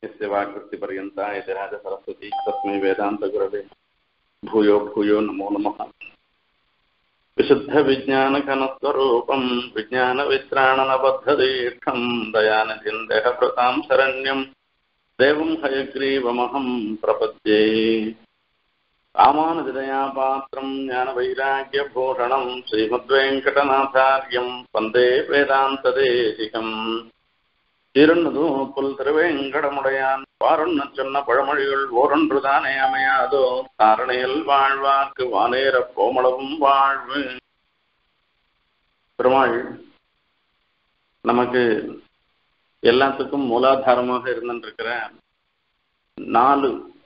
यस्य वाकृतिपर्यन्ता यतिराज सरस्वती तस्मै वेदान्तगुरवे भूयो भूयो नमो नमः विशुद्धविज्ञानघनस्वरूपम् विज्ञानविश्राणनबद्धदीक्षम् दयानिधिम् देहभृताम् शरण्यम् देवम् हयग्रीवमहम् प्रपद्ये रामानुजदयापात्रम् ज्ञानवैराग्यभूषणम् श्रीमद्वेङ्कटनाथार्यम् वन्दे वेदान्तदेशिकम् திருநதும் புல் திருவேங்கடமுடையான் பாருண்ண சொன்ன பழமொழிகள் ஓரொன்றுதானே அமையாதோ தாரணையில் வாழ்வார்க்கு வானேற கோமளவும் வாழ்வு பெருமாள் நமக்கு எல்லாத்துக்கும் மூலாதாரமாக இருந்துருக்கிற நாலு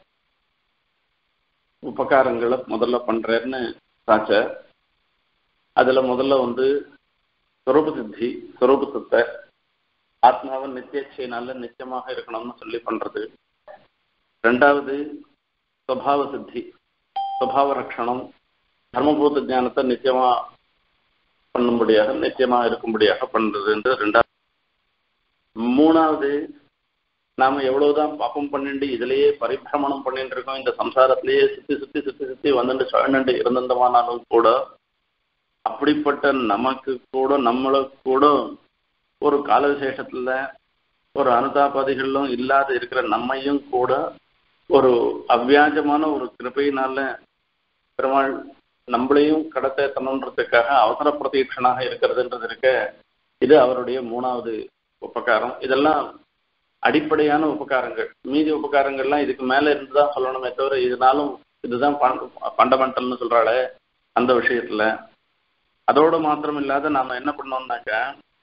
உபகாரங்களை முதல்ல பண்றேன்னு சாச்ச அதுல முதல்ல வந்து சொரூப சித்தி சொரூப சித்தை ஆத்மாவை நித்தியச்சையினால நித்தியமாக இருக்கணும்னு சொல்லி பண்றது ரெண்டாவது சுவாவ சித்தி சுவாவ ரட்சணம் தர்மபூத ஞானத்தை நித்தியமா பண்ணும்படியாக நித்தியமா இருக்கும்படியாக பண்றதுன்றது ரெண்டாவது மூணாவது நாம எவ்வளவுதான் பாப்பம் பண்ணிட்டு இதுலயே பரிபிரமணம் பண்ணிட்டு இருக்கோம் இந்த சம்சாரத்திலேயே சுத்தி சுத்தி சுத்தி சுத்தி வந்துட்டு சுழண்டு இருந்தந்தமானாலும் கூட அப்படிப்பட்ட நமக்கு கூட நம்மளை கூட ஒரு கால விசேஷத்துல ஒரு அனுதாபாதிகளும் இல்லாத இருக்கிற நம்மையும் கூட ஒரு அவ்வியாஜமான ஒரு கிருப்பையினால பெருமாள் நம்மளையும் கடத்தேத்தணுன்றதுக்காக அவசர பிரதீட்சனாக இருக்கிறதுன்றது இருக்க இது அவருடைய மூணாவது உபகாரம் இதெல்லாம் அடிப்படையான உபகாரங்கள் மீதி உபகாரங்கள்லாம் இதுக்கு மேல இருந்துதான் சொல்லணுமே தவிர இதனாலும் இதுதான் ஃபண்டமெண்டல்னு சொல்றாளே அந்த விஷயத்துல அதோட மாத்திரம் இல்லாத நாம என்ன பண்ணோம்னாக்கா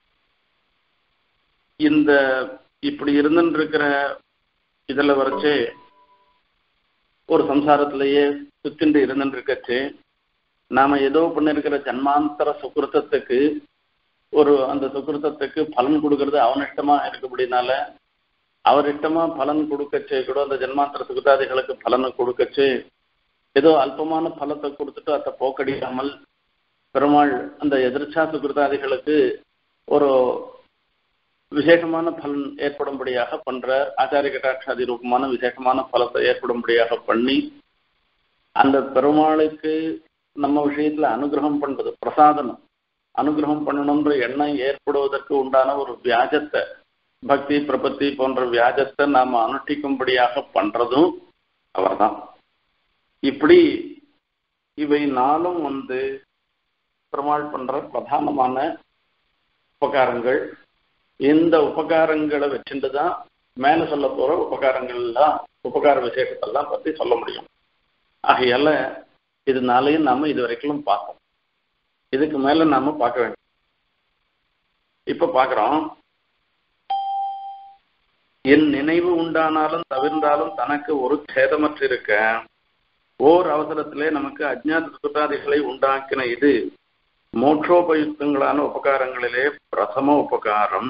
இந்த இப்படி இருந்துட்டு இருக்கிற இதுல வரைச்சு ஒரு சம்சாரத்திலேயே சுத்திண்டு இருந்துட்டு இருக்கச்சு நாம ஏதோ பண்ணிருக்கிற ஜன்மாந்தர சுக்கிருத்தத்துக்கு ஒரு அந்த சுக்கிருத்தத்துக்கு பலன் கொடுக்கறது அவனிஷ்டமா இருக்கபடினால அவர் இஷ்டமா பலன் கொடுக்கச்சு கூட அந்த ஜன்மாந்தர சுகிருதாதிகளுக்கு பலனை கொடுக்கச்சு ஏதோ அல்பமான பலத்தை கொடுத்துட்டு அதை போக்கடிக்காமல் பெருமாள் அந்த எதிர்ச்சா சுகிருதாதிகளுக்கு ஒரு விசேஷமான பலன் ஏற்படும்படியாக பண்ற ஆச்சாரிய கட்டாட்சாதி ரூபமான விசேஷமான பலத்தை ஏற்படும்படியாக பண்ணி அந்த பெருமாளுக்கு நம்ம விஷயத்துல அனுகிரகம் பண்றது பிரசாதனம் அனுகிரகம் பண்ணணும்ன்ற எண்ணம் ஏற்படுவதற்கு உண்டான ஒரு வியாஜத்தை பக்தி பிரபத்தி போன்ற வியாஜத்தை நாம அனுஷ்டிக்கும்படியாக பண்றதும் அவர்தான் இப்படி இவை நாளும் வந்து பெருமாள் பண்ற பிரதானமான உபகாரங்கள் இந்த உபகாரங்களை வச்சுட்டு தான் மேல சொல்ல போற உபகாரங்கள்லாம் உபகார விசேஷத்தெல்லாம் பத்தி சொல்ல முடியும் ஆகையால இதனாலையும் நாம இது வரைக்கும் பார்த்தோம் இதுக்கு மேல நாம பார்க்க வேண்டும் இப்ப பாக்குறோம் என் நினைவு உண்டானாலும் தவிர்ந்தாலும் தனக்கு ஒரு சேதமற்று இருக்க ஓர் அவசரத்திலே நமக்கு அஜ்ஞாத சுதாதிகளை உண்டாக்கின இது மோட்சோபயுக்தங்களான உபகாரங்களிலே பிரதம உபகாரம்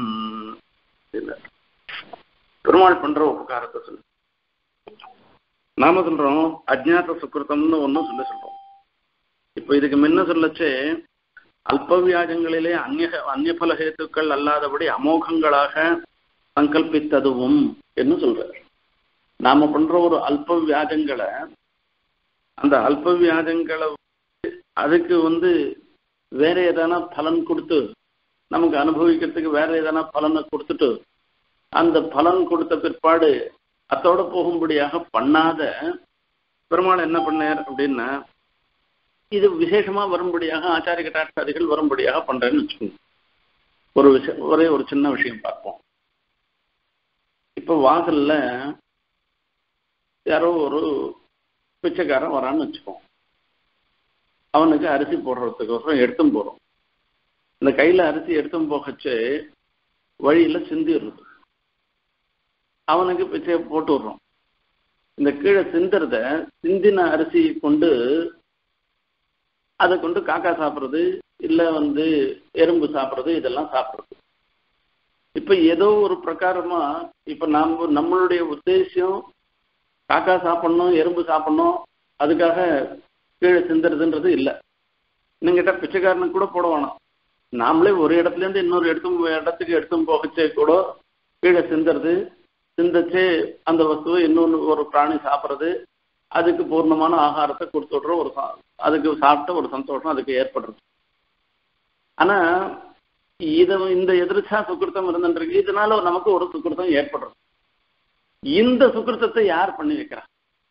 பெருமாள் பண்ற உபகாரத்தை சொல்லு நாம சொல்றோம் அஜ்ஞாத சுக்கிருத்தம்னு ஒண்ணு சொல்ல சொல்றோம் இப்ப இதுக்கு முன்ன சொல்லச்சே அல்பவியாஜங்களிலே அந்நிய அந்நியபல ஹேத்துக்கள் அல்லாதபடி அமோகங்களாக சங்கல்பித்ததுவும் என்று சொல்றார் நாம பண்ற ஒரு அல்ப வியாஜங்களை அந்த அல்ப வியாஜங்களை அதுக்கு வந்து வேற எதனா பலன் கொடுத்து நமக்கு அனுபவிக்கிறதுக்கு வேற எதனா பலனை கொடுத்துட்டு அந்த பலன் கொடுத்த பிற்பாடு அத்தோட போகும்படியாக பண்ணாத பெருமாள் என்ன பண்ணார் அப்படின்னா இது விசேஷமா வரும்படியாக ஆச்சாரிய கட்டாட்சாதிகள் வரும்படியாக பண்றேன்னு வச்சுக்கோங்க ஒரு விஷயம் ஒரே ஒரு சின்ன விஷயம் பார்ப்போம் இப்ப வாசல்ல யாரோ ஒரு பிச்சைக்காரன் வரான்னு வச்சுக்கோம் அவனுக்கு அரிசி போடுறதுக்கோசரம் எடுத்தும் போகிறோம் இந்த கையில் அரிசி எடுத்தும் போகச்சு வழியில் சிந்திடுறது அவனுக்கு பிச்சையை போட்டு விடுறோம் இந்த கீழே சிந்துறத சிந்தின அரிசி கொண்டு அதை கொண்டு காக்கா சாப்பிட்றது இல்லை வந்து எறும்பு சாப்பிட்றது இதெல்லாம் சாப்பிட்றது இப்போ ஏதோ ஒரு பிரகாரமா இப்போ நம்ம நம்மளுடைய உத்தேசியம் காக்கா சாப்பிடணும் எறும்பு சாப்பிடணும் அதுக்காக கீழே சிந்துறதுன்றது இல்லை இன்னும் பிச்சைக்காரனுக்கு கூட போட வேணாம் நாமளே ஒரு இடத்துல இருந்து இன்னொரு இடத்து இடத்துக்கு எடுத்தும் போகச்சே கூட கீழே சிந்துறது சிந்திச்சு அந்த வஸ்துவை இன்னொன்று ஒரு பிராணி சாப்பிட்றது அதுக்கு பூர்ணமான ஆகாரத்தை கொடுத்து விட்ற ஒரு சா- அதுக்கு சாப்பிட்ட ஒரு சந்தோஷம் அதுக்கு ஏற்படுறது ஆனா இத இந்த எதிர்ச்சா சுக்கிருத்தம் இருந்துருக்கு இதனால நமக்கு ஒரு சுக்கிருத்தம் ஏற்படுறது இந்த சுக்கிருத்தத்தை யார் பண்ணி வைக்கிறா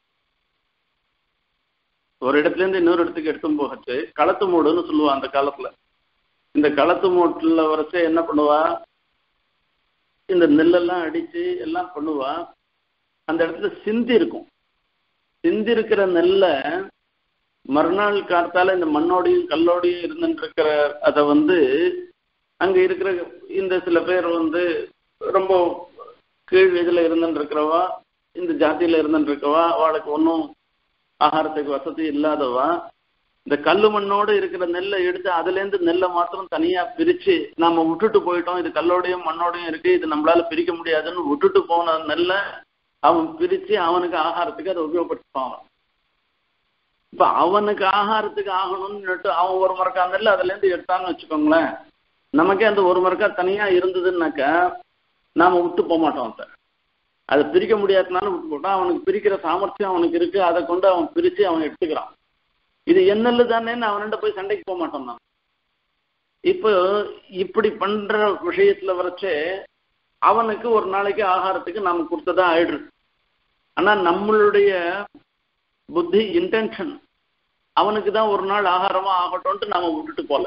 ஒரு இடத்துல இருந்து இன்னொரு இடத்துக்கு எடுத்தும் போகச்சு களத்து மூடுன்னு சொல்லுவா அந்த காலத்துல இந்த களத்து மூட்டுல வரைச்சு என்ன பண்ணுவா இந்த நெல்லெல்லாம் அடிச்சு எல்லாம் பண்ணுவா அந்த இடத்துல சிந்தி இருக்கும் சிந்தி இருக்கிற நெல்லை மறுநாள் காத்தால இந்த மண்ணோடையும் கல்லோடையும் இருந்துட்டு இருக்கிற அதை வந்து அங்க இருக்கிற இந்த சில பேர் வந்து ரொம்ப கீழ் இதுல இருந்துட்டு இருக்கிறவா இந்த ஜாதியில இருந்துட்டு இருக்கவா அவளுக்கு ஒன்றும் ஆகாரத்துக்கு வசதி இல்லாதவா இந்த கல்லு மண்ணோடு இருக்கிற நெல்லை எடுத்து அதுல இருந்து நெல்லை மாத்திரம் தனியா பிரிச்சு நாம விட்டுட்டு போயிட்டோம் இது கல்லோடையும் மண்ணோடையும் இருக்கு இது நம்மளால பிரிக்க முடியாதுன்னு விட்டுட்டு போன நெல்லை அவன் பிரிச்சு அவனுக்கு ஆகாரத்துக்கு அதை உபயோகப்படுத்திப்பான் அவன். இப்ப அவனுக்கு ஆகாரத்துக்கு ஆகணும்னு அவன் ஒரு மரக்கா நெல் அதுல இருந்து எடுத்தான்னு வச்சுக்கோங்களேன் நமக்கே அந்த ஒரு மரக்கா தனியா இருந்ததுன்னாக்கா நாம விட்டு போக மாட்டோம் அதை அதை பிரிக்க முடியாதனால விட்டு போட்டான் அவனுக்கு பிரிக்கிற சாமர்த்தியம் அவனுக்கு இருக்கு அதை கொண்டு அவன் பிரிச்சு அவன் எடுத்துக்கிறான் இது என்னல்லு தானேன்னு அவன்கிட்ட போய் சண்டைக்கு போக மாட்டோம் நான் இப்போ இப்படி பண்ற விஷயத்துல வரைச்சே அவனுக்கு ஒரு நாளைக்கு ஆகாரத்துக்கு நாம கொடுத்ததா ஆயிடுது ஆனா நம்மளுடைய புத்தி இன்டென்ஷன் அவனுக்கு தான் ஒரு நாள் ஆகாரமா ஆகட்டும்ட்டு நாம விட்டுட்டு போல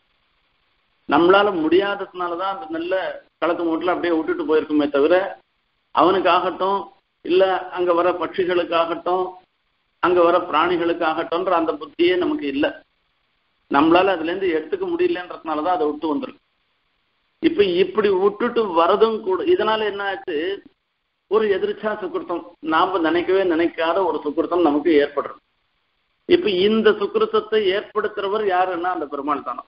நம்மளால முடியாததுனால தான் அந்த நல்ல களத்து மூட்டில் அப்படியே விட்டுட்டு போயிருக்குமே தவிர அவனுக்கு ஆகட்டும் இல்ல அங்க வர பட்சிகளுக்கு ஆகட்டும் அங்க வர பிராணிகளுக்கு ஆகட்டும்ன்ற அந்த புத்தியே நமக்கு இல்லை நம்மளால அதுல இருந்து எடுத்துக்க முடியலன்றதுனால தான் அதை விட்டு வந்திருக்கு இப்ப இப்படி விட்டுட்டு வரதும் கூட இதனால என்ன ஆச்சு ஒரு எதிர்ச்சா சுக்கிருத்தம் நாம நினைக்கவே நினைக்காத ஒரு சுக்கிருத்தம் நமக்கு ஏற்படுறது இப்ப இந்த சுக்கிருத்தத்தை ஏற்படுத்துறவர் யாருன்னா அந்த பெருமாள் தானோ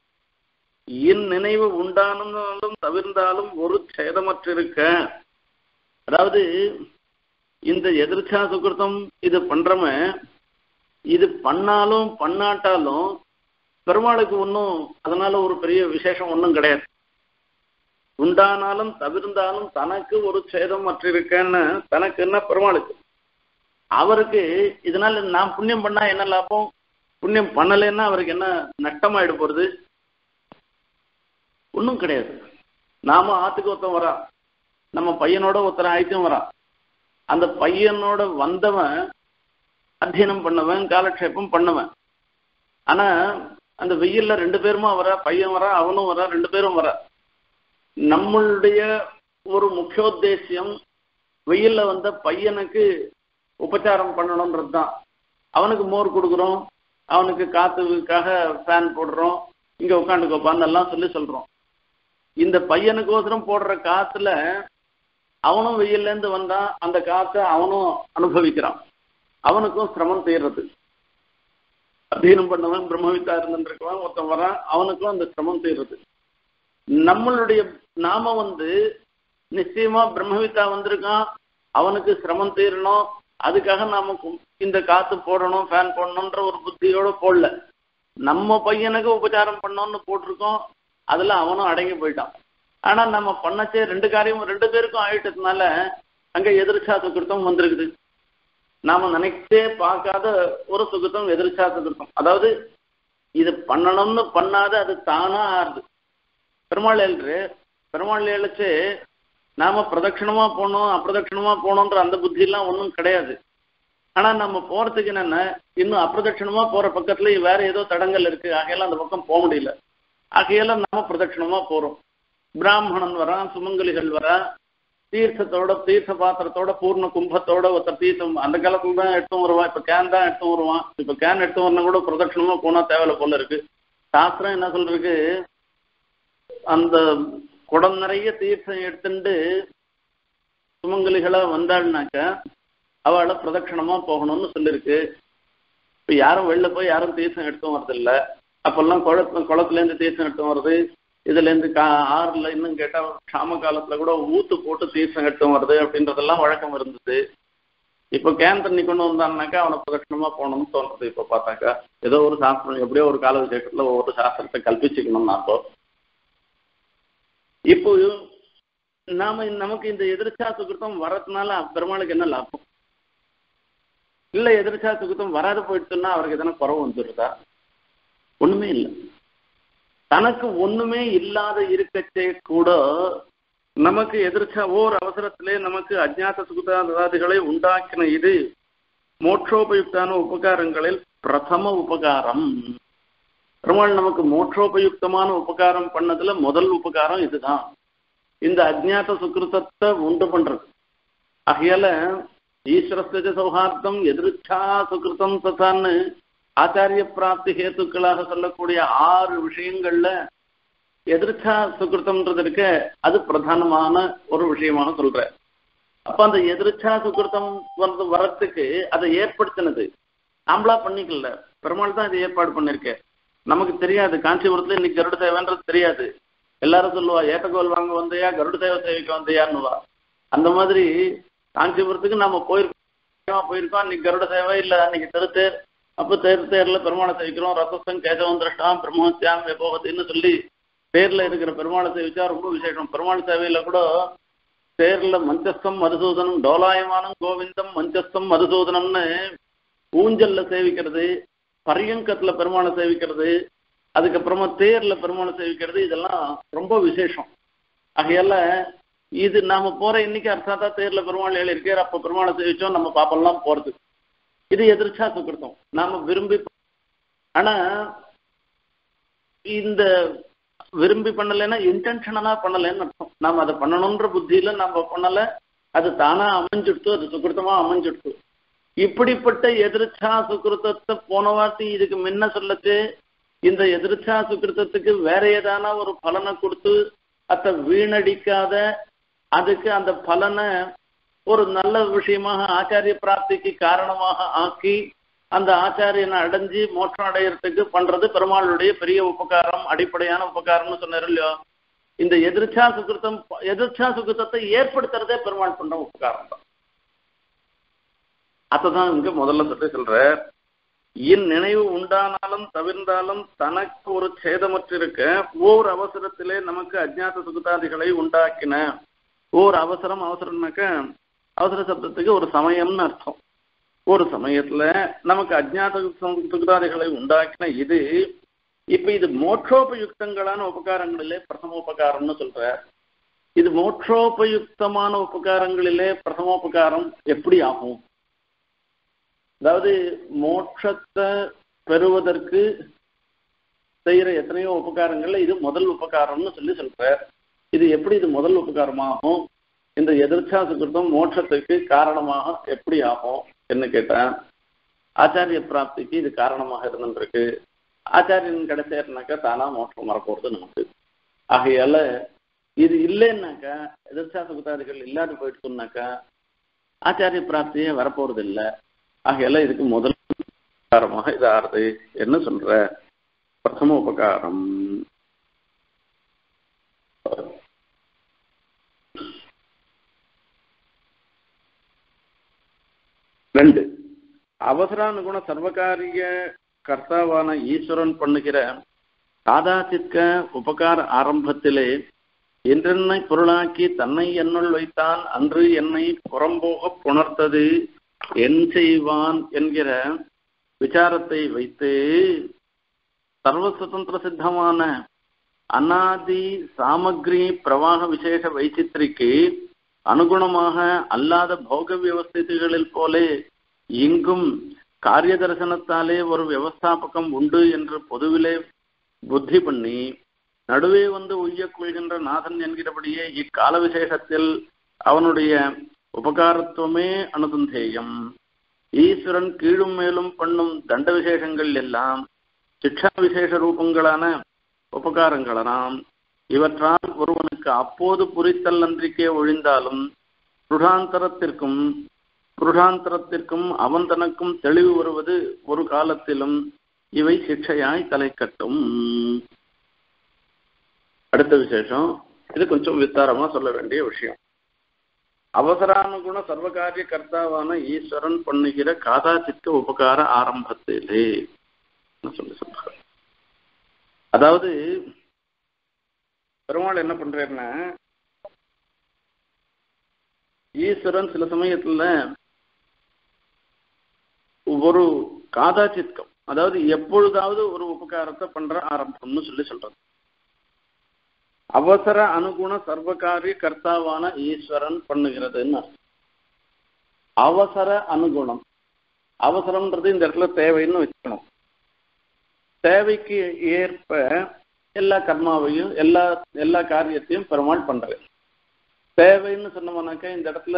இன் நினைவு உண்டானாலும் தவிர்ந்தாலும் ஒரு சேதமற்றிருக்க அதாவது இந்த எதிர்ச்சா சுக்கிருத்தம் இது பண்றவன் இது பண்ணாலும் பண்ணாட்டாலும் பெருமாளுக்கு ஒன்றும் அதனால ஒரு பெரிய விசேஷம் ஒன்றும் கிடையாது உண்டானாலும் தவிர்ந்தாலும் தனக்கு ஒரு சேதம் மற்றிருக்கேன்னு தனக்கு என்ன பெருமாளுக்கு அவருக்கு இதனால நான் புண்ணியம் பண்ணா என்ன லாபம் புண்ணியம் பண்ணலைன்னா அவருக்கு என்ன நஷ்டமாயிட போறது ஒன்றும் கிடையாது நாம ஆத்துக்கு ஒருத்தன் வரா நம்ம பையனோட ஒருத்தர் ஆயிட்டும் வரா அந்த பையனோட வந்தவன் அத்தியனம் பண்ணவன் காலக்ஷேபம் பண்ணவன் ஆனா அந்த வெயில்ல ரெண்டு பேருமா வரா பையன் வரா அவனும் வரா ரெண்டு பேரும் வரா நம்மளுடைய ஒரு முக்கியோத்தேசியம் வெயில்ல வந்த பையனுக்கு உபச்சாரம் பண்ணணுன்றது தான் அவனுக்கு மோர் கொடுக்குறோம் அவனுக்கு காத்துக்காக ஃபேன் போடுறோம் இங்க உட்காந்துக்கோப்பான்னு எல்லாம் சொல்லி சொல்றோம் இந்த பையனுக்கோசரம் போடுற காத்துல அவனும் வெயில்ல இருந்து வந்தான் அந்த காத்தை அவனும் அனுபவிக்கிறான் அவனுக்கும் சிரமம் தீர்றது அத்தீனம் பண்ணவன் பிரம்மவித்தா இருந்துருக்கவன் ஒருத்தன் வரான் அவனுக்கும் அந்த சிரமம் தீர்றது நம்மளுடைய நாம வந்து நிச்சயமா பிரம்மவித்தா வந்திருக்கான் அவனுக்கு சிரமம் தீரணும் அதுக்காக நாம கு- இந்த காத்து போடணும் ஃபேன் போடணுன்ற ஒரு புத்தியோட போடல நம்ம பையனுக்கு உபச்சாரம் பண்ணோம்னு போட்டிருக்கோம் அதுல அவனும் அடங்கி போயிட்டான் ஆனா நம்ம பண்ணச்சே ரெண்டு காரியமும் ரெண்டு பேருக்கும் ஆயிட்டதுனால அங்க எதிர்ச்சா சுக்கிருத்தம் வந்திருக்குது நாம நினைச்சே பார்க்காத ஒரு சுகிருத்தம் எதிர்ச்சா சுகிருத்தம் அதாவது இது பண்ணணும்னு பண்ணாத அது தானா ஆறுது பெருமாள் ஏழ்று பெருமாள் ஏழைச்சு நாம பிரதட்சணமா போகணும் அப்பிரதட்சணமா போகணுன்ற அந்த புத்தியெல்லாம் ஒன்றும் கிடையாது ஆனா நம்ம போறதுக்கு என்னன்னா இன்னும் அப்பிரதட்சணமா போற பக்கத்துல வேற ஏதோ தடங்கள் இருக்கு ஆகையெல்லாம் அந்த பக்கம் போக முடியல ஆகையால நாம பிரதட்சணமா போறோம் பிராமணன் வரான் சுமங்கலிகள் வரா தீர்த்தத்தோட தீர்த்த பாத்திரத்தோட பூர்ண கும்பத்தோட ஒருத்தர் தீர்த்தம் அந்த காலத்துல தான் எடுத்து வருவான் இப்ப கேன் தான் எடுத்து வருவான் இப்ப கேன் எடுத்து வரணும் கூட பிரதட்சணமா போனா தேவையில்ல போல இருக்கு சாஸ்திரம் என்ன சொல்றதுக்கு அந்த குடம் நிறைய தீர்த்தம் எடுத்துட்டு சுமங்கலிகளா வந்தாள்னாக்க அவளை பிரதட்சணமா போகணும்னு சொல்லிருக்கு இப்ப யாரும் வெளில போய் யாரும் தீர்த்தம் எடுத்தும் வரதில்ல அப்பெல்லாம் குளத்து குளத்துல இருந்து தீர்த்தம் எடுத்தும் வருது இதுல இருந்து கா ஆறுல இன்னும் கேட்டா க்ஷாம காலத்துல கூட ஊத்து போட்டு தீர்த்தம் எடுத்தும் வருது அப்படின்றதெல்லாம் வழக்கம் இருந்தது இப்போ கேன் தண்ணி கொண்டு வந்தான்னாக்கா அவனை பிரதட்சணமா போகணும்னு தோணுது இப்போ பார்த்தாக்கா ஏதோ ஒரு சாஸ்திரம் எப்படியோ ஒரு கால விசேஷத்துல ஒவ்வொரு சாஸ்திரத்தை கல்பிச்சுக்கணும் நாம இப்போ நாம நமக்கு இந்த எதிர்ச்சா சுகிருத்தம் வரதுனால பெருமாளுக்கு என்ன லாபம் இல்ல எதிர்ச்சா சுகிருத்தம் வராது போயிடுச்சுன்னா அவருக்கு எதனா குறவு வந்துடுதா ஒண்ணுமே இல்லை தனக்கு ஒண்ணுமே இல்லாத இருக்கச்சே கூட நமக்கு எதிர்ச்சா ஓர் அவசரத்திலே நமக்கு அஜ்ஞாத சுகுதாதிகளை உண்டாக்கின இது மோட்சோபயுக்தான உபகாரங்களில் பிரதம உபகாரம் பெருமாள் நமக்கு மோட்சோபயுக்தமான உபகாரம் பண்ணதுல முதல் உபகாரம் இதுதான் இந்த அஜ்ஞாத சுக்கிருத்தத்தை உண்டு பண்றது ஆகையால ஈஸ்வரஸ்தஜ சௌஹார்த்தம் எதிர்ச்சா சுக்கிருத்தம் ததான்னு ஆச்சாரிய பிராப்தி ஹேத்துக்களாக சொல்லக்கூடிய ஆறு விஷயங்கள்ல எதிர்ச்சா சுக்கிருத்தம்ன்றது இருக்க அது பிரதானமான ஒரு விஷயமாக சொல்ற அப்ப அந்த எதிர்ச்சா சுக்கிருத்தம் வந்து வரத்துக்கு அதை ஏற்படுத்தினது நாமளா பண்ணிக்கல பெருமாள் தான் இதை ஏற்பாடு பண்ணிருக்க நமக்கு தெரியாது காஞ்சிபுரத்துல இன்னைக்கு கருட சேவைன்றது தெரியாது எல்லாரும் சொல்லுவா ஏட்டகோல் வாங்க வந்தையா கருட சேவை சேவைக்கு வந்தையான்னுவா அந்த மாதிரி காஞ்சிபுரத்துக்கு நம்ம போயிருக்கோம் போயிருக்கோம் அன்னைக்கு கருட சேவை இல்ல அன்னைக்கு திருத்தேர் அப்ப தேர் தேர்ல பெருமாளை சேவிக்கிறோம் ரசஸ்தம் கேசவம் திருஷ்டாம் பிரம்மோத்தியாம் விபோகத்தின்னு சொல்லி தேர்ல இருக்கிற பெருமாளை சேவிச்சா ரொம்ப விசேஷம் பெருமாள் சேவையில கூட தேர்ல மஞ்சஸ்தம் மதுசூதனம் டோலாயமானம் கோவிந்தம் மஞ்சஸ்தம் மதுசூதனம்னு ஊஞ்சல்ல சேவிக்கிறது பரியங்கத்துல பெருமாளை சேவிக்கிறது அதுக்கப்புறமா தேர்ல பெருமாளை சேவிக்கிறது இதெல்லாம் ரொம்ப விசேஷம் ஆகையால இது நாம போற இன்னைக்கு அர்த்தாத்தா தேர்ல பெருமாள் ஏழு இருக்கார் அப்ப பெருமாளை சேவிச்சோம் நம்ம பாப்பெல்லாம் போறது இது எதிர்ச்சா சுக்கிருத்தம் நாம விரும்பி ஆனா இந்த விரும்பி பண்ணலைன்னா இன்டென்ஷனலா பண்ணலைன்னு அர்த்தம் நாம அதை பண்ணணுன்ற புத்தியில நம்ம பண்ணல அது தானா அமைஞ்சுடுத்து அது சுக்கிருத்தமா அமைஞ்சுடுத்து இப்படிப்பட்ட எதிர்ச்சா சுக்கிருத்தத்தை போன வாட்டி இதுக்கு முன்ன சொல்லச்சு இந்த எதிர்ச்சா சுக்கிருத்தத்துக்கு வேற ஏதான ஒரு பலனை கொடுத்து அதை வீணடிக்காத அதுக்கு அந்த பலனை ஒரு நல்ல விஷயமாக ஆச்சாரிய பிராப்திக்கு காரணமாக ஆக்கி அந்த ஆச்சாரியனை அடைஞ்சு மோட்சம் அடையறதுக்கு பண்றது பெருமாளுடைய பெரிய உபகாரம் அடிப்படையான உபகாரம்னு சொன்னார் இல்லையோ இந்த எதிர்ச்சா சுகிருத்தம் எதிர்ச்சா சுகிருத்தத்தை ஏற்படுத்துறதே பெருமாள் பண்ற உபகாரம் தான் அதான் இங்க முதல்ல சொல்லி சொல்ற இன் நினைவு உண்டானாலும் தவிர்ந்தாலும் தனக்கு ஒரு சேதமற்றிருக்க ஓர் அவசரத்திலே நமக்கு அஜ்ஞாத சுகுதாதிகளை உண்டாக்கின ஓர் அவசரம் அவசரம்னாக்க அவசர சப்தத்துக்கு ஒரு சமயம்னு அர்த்தம் ஒரு சமயத்துல நமக்கு அஜ்ஞாத சுகுதாதிகளை உண்டாக்கின இது இப்ப இது மோட்சோபயுக்தங்களான உபகாரங்களிலே பிரதமோபகாரம்னு சொல்ற இது மோட்சோபயுக்தமான உபகாரங்களிலே பிரதமோபகாரம் எப்படி ஆகும் அதாவது மோட்சத்தை பெறுவதற்கு செய்யற எத்தனையோ உபகாரங்கள்ல இது முதல் உபகாரம்னு சொல்லி சொல்ற இது எப்படி இது முதல் உபகாரமாகும் இந்த எதிர்ச்சா சுகிருத்தம் மோட்சத்துக்கு காரணமாக எப்படி ஆகும் என்ன கேட்டேன் ஆச்சாரிய பிராப்திக்கு இது காரணமாக இருந்துருக்கு ஆச்சாரியன் கிடைச்சாருனாக்கா தானா மோட்சம் வரப்போறது நமக்கு ஆகையால இது இல்லைன்னாக்கா எதிர்ச்சா சுகதாதிகள் இல்லாத போயிடுச்சுனாக்கா ஆச்சாரிய பிராப்தியே வரப்போறது இல்லை ஆகையால இதுக்கு முதல் உபகாரமாக இது ஆறுது என்ன சொல்ற பிரதம உபகாரம் ரெண்டு அவசரானுகுண சர்வகாரிய கர்த்தாவான ஈஸ்வரன் பண்ணுகிற சாதாசிற்க உபகார ஆரம்பத்திலே என்றென்னை பொருளாக்கி தன்னை என்னுள் வைத்தான் அன்று என்னை புறம்போக புணர்த்தது என் செய்வான் என்கிற விசாரத்தை வைத்து சர்வ சுதந்திர சித்தமான அனாதி சாமக்ரி பிரவாக விசேஷ வைச்சித்திரிக்கு அனுகுணமாக அல்லாத போக வியவஸ்திகளில் போலே இங்கும் காரிய தரிசனத்தாலே ஒரு வியவஸ்தாபகம் உண்டு என்று பொதுவிலே புத்தி பண்ணி நடுவே வந்து உய்யக் கொள்கின்ற நாதன் என்கிறபடியே இக்கால விசேஷத்தில் அவனுடைய உபகாரத்துவமே அனுசந்தேயம் ஈஸ்வரன் கீழும் மேலும் பண்ணும் தண்ட விசேஷங்கள் எல்லாம் சிக்ஷா விசேஷ ரூபங்களான உபகாரங்களாம் இவற்றால் ஒருவனுக்கு அப்போது புரித்தல் நன்றிக்கே ஒழிந்தாலும் புருஷாந்தரத்திற்கும் புருஷாந்தரத்திற்கும் அவன் தனக்கும் தெளிவு வருவது ஒரு காலத்திலும் இவை சிக்ஷையாய் தலை கட்டும் அடுத்த விசேஷம் இது கொஞ்சம் விஸ்தாரமா சொல்ல வேண்டிய விஷயம் அவசரானுகுண சர்வகாரிய கர்த்தாவான ஈஸ்வரன் பண்ணுகிற காதாச்சித்த உபகார ஆரம்பத்திலே சொல்லி சொல்றார் அதாவது பெருமாள் என்ன பண்றாருன்னா ஈஸ்வரன் சில சமயத்துல ஒரு காதாச்சித்கம் அதாவது எப்பொழுதாவது ஒரு உபகாரத்தை பண்ற ஆரம்பம்னு சொல்லி சொல்றது அவசர அனுகுண சர்வகாரிய கர்த்தாவான ஈஸ்வரன் பண்ணுகிறதுன்னு அர்த்தம். அவசர அனுகுணம் அவசரம்ன்றது இந்த இடத்துல தேவைன்னு வச்சுக்கணும் தேவைக்கு ஏற்ப எல்லா கர்மாவையும் எல்லா எல்லா காரியத்தையும் பெருமாள் பண்றது தேவைன்னு சொன்னோம்னாக்கா இந்த இடத்துல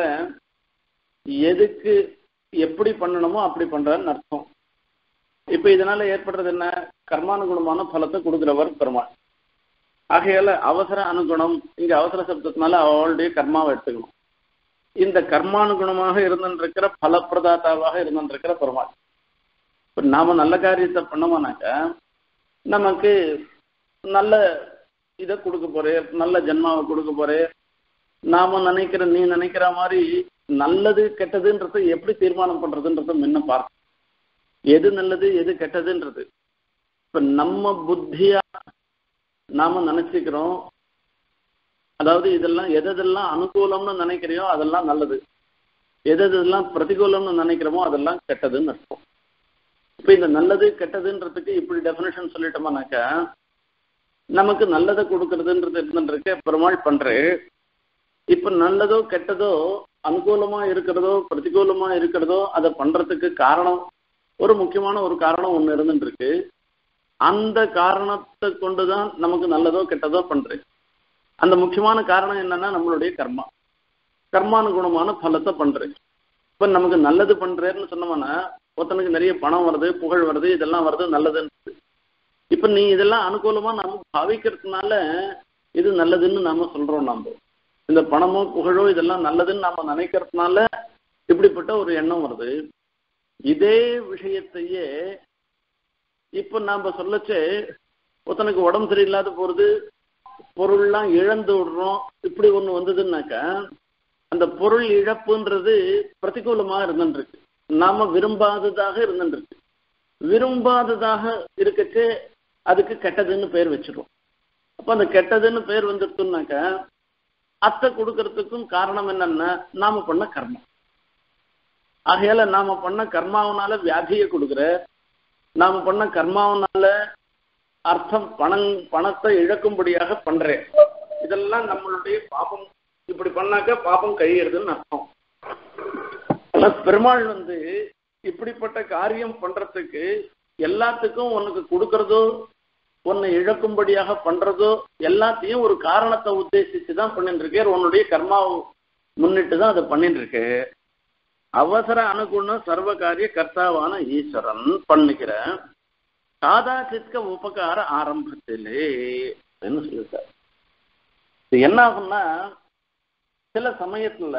எதுக்கு எப்படி பண்ணணுமோ அப்படி பண்றாருன்னு அர்த்தம் இப்ப இதனால ஏற்படுறது என்ன கர்மானுகுணமான பலத்தை கொடுக்கிறவர் பெருமாள் ஆகையால அவசர அனுகுணம் இங்க அவசர சப்தத்தினால அவளுடைய கர்மாவை எடுத்துக்கணும் இந்த கர்மானுகுணமாக இருந்துருக்கிற பலப்பிரதாத்தாவாக இருந்துருக்கிற பெருமாள் இப்ப நாம நல்ல காரியத்தை பண்ணோம்னாக்கா நமக்கு நல்ல இதை கொடுக்க போறே நல்ல ஜென்மாவை கொடுக்க போறே நாம நினைக்கிற நீ நினைக்கிற மாதிரி நல்லது கெட்டதுன்றதை எப்படி தீர்மானம் பண்றதுன்றத முன்ன பார்க்கணும் எது நல்லது எது கெட்டதுன்றது இப்ப நம்ம புத்தியா நாம நினைச்சுக்கிறோம் அதாவது இதெல்லாம் எதெல்லாம் அனுகூலம்னு நினைக்கிறியோ அதெல்லாம் நல்லது எது எதெல்லாம் பிரதிகூலம்னு நினைக்கிறோமோ அதெல்லாம் கெட்டதுன்னு அர்த்தம் இப்ப இந்த நல்லது கெட்டதுன்றதுக்கு இப்படி டெபினேஷன் சொல்லிட்டோம்னாக்கா நமக்கு நல்லதை கொடுக்கறதுன்றது இருந்துருக்கு பெருமாள் பண்றே இப்ப நல்லதோ கெட்டதோ அனுகூலமா இருக்கிறதோ பிரதிகூலமா இருக்கிறதோ அதை பண்றதுக்கு காரணம் ஒரு முக்கியமான ஒரு காரணம் ஒண்ணு இருந்துட்டு இருக்கு அந்த காரணத்தை கொண்டுதான் நமக்கு நல்லதோ கெட்டதோ பண்றேன் அந்த முக்கியமான காரணம் என்னன்னா நம்மளுடைய கர்மா கர்மானுகுணமான பலத்தை பண்றேன் இப்ப நமக்கு நல்லது பண்றேன்னு சொன்னோம்னா ஒருத்தனுக்கு நிறைய பணம் வருது புகழ் வருது இதெல்லாம் வருது நல்லதுன்னு இப்ப நீ இதெல்லாம் அனுகூலமா நாம பாவிக்கிறதுனால இது நல்லதுன்னு நாம சொல்றோம் நாம இந்த பணமோ புகழோ இதெல்லாம் நல்லதுன்னு நாம நினைக்கிறதுனால இப்படிப்பட்ட ஒரு எண்ணம் வருது இதே விஷயத்தையே இப்ப நாம சொல்லச்சே ஒருத்தனுக்கு உடம்பு சரியில்லாத போறது பொருள்லாம் இழந்து விடுறோம் இப்படி ஒண்ணு வந்ததுன்னாக்கா அந்த பொருள் இழப்புன்றது பிரதிகூலமா இருந்துருக்கு நாம விரும்பாததாக இருந்துருக்கு விரும்பாததாக இருக்கச்சே அதுக்கு கெட்டதுன்னு பேர் வச்சிரும் அப்ப அந்த கெட்டதுன்னு பேர் வந்துருச்சுனாக்கா அத்தை கொடுக்கறதுக்கும் காரணம் என்னன்னா நாம பண்ண கர்மம் ஆகையால நாம பண்ண கர்மாவனால வியாதியை கொடுக்குற நாம பண்ண கர்மாவனால அர்த்தம் பணம் பணத்தை இழக்கும்படியாக பண்றேன் இதெல்லாம் நம்மளுடைய பாபம் இப்படி பண்ணாக்க பாபம் கழியறதுன்னு அர்த்தம் ஆனா பெருமாள் வந்து இப்படிப்பட்ட காரியம் பண்றதுக்கு எல்லாத்துக்கும் உனக்கு கொடுக்கறதோ உன்னை இழக்கும்படியாக பண்றதோ எல்லாத்தையும் ஒரு காரணத்தை உத்தேசிச்சு தான் பண்ணிட்டு இருக்கே உன்னுடைய கர்மாவை முன்னிட்டு தான் அதை பண்ணிட்டு இருக்கு அவசர அனுகுண சர்வகாரிய கர்த்தாவான ஈஸ்வரன் பண்ணுகிற சாதாசித்க உபகார ஆரம்பத்திலே அப்படின்னு சொல்லிட்டார் இது என்ன ஆகும்னா சில சமயத்துல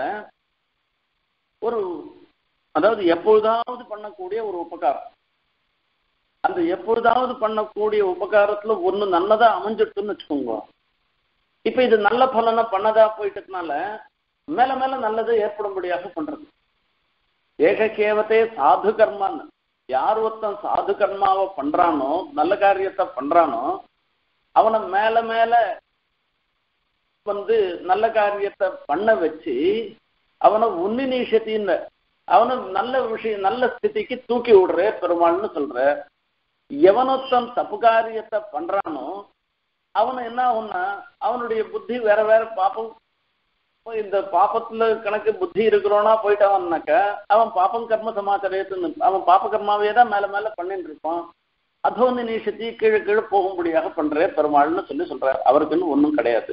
ஒரு அதாவது எப்பொழுதாவது பண்ணக்கூடிய ஒரு உபகாரம் அந்த எப்பொழுதாவது பண்ணக்கூடிய உபகாரத்துல ஒண்ணு நல்லதா அமைஞ்சிருக்குன்னு வச்சுக்கோங்க இப்ப இது நல்ல பலனை பண்ணதா போயிட்டதுனால மேல மேல நல்லது ஏற்படும்படியாக பண்றது ஏக கேவத்தே சாது கர்மான்னு யார் ஒருத்தன் சாது கர்மாவை பண்றானோ நல்ல காரியத்தை பண்றானோ அவனை மேல மேல வந்து நல்ல காரியத்தை பண்ண வச்சு அவனை உன்னி நீஷத்தின்னு அவனை நல்ல விஷயம் நல்ல ஸ்திதிக்கு தூக்கி விடுற பெருமாள்னு சொல்ற எவனொத்தன் தப்பு காரியத்தை பண்றானோ அவன் என்ன ஆகும்னா அவனுடைய புத்தி வேற வேற பாப்பம் இந்த பாப்பத்துல கணக்கு புத்தி இருக்கிறோனா போயிட்டவன்னாக்க அவன் பாப்பம் கர்ம சமாச்சாரத்துன்னு அவன் பாப்ப கர்மாவே தான் மேல மேல பண்ணிட்டு இருப்பான் அதோன்னு நீஷத்தி கீழே கீழே போகும்படியாக பண்ற பெருமாள்னு சொல்லி சொல்றாரு அவருக்குன்னு ஒன்றும் கிடையாது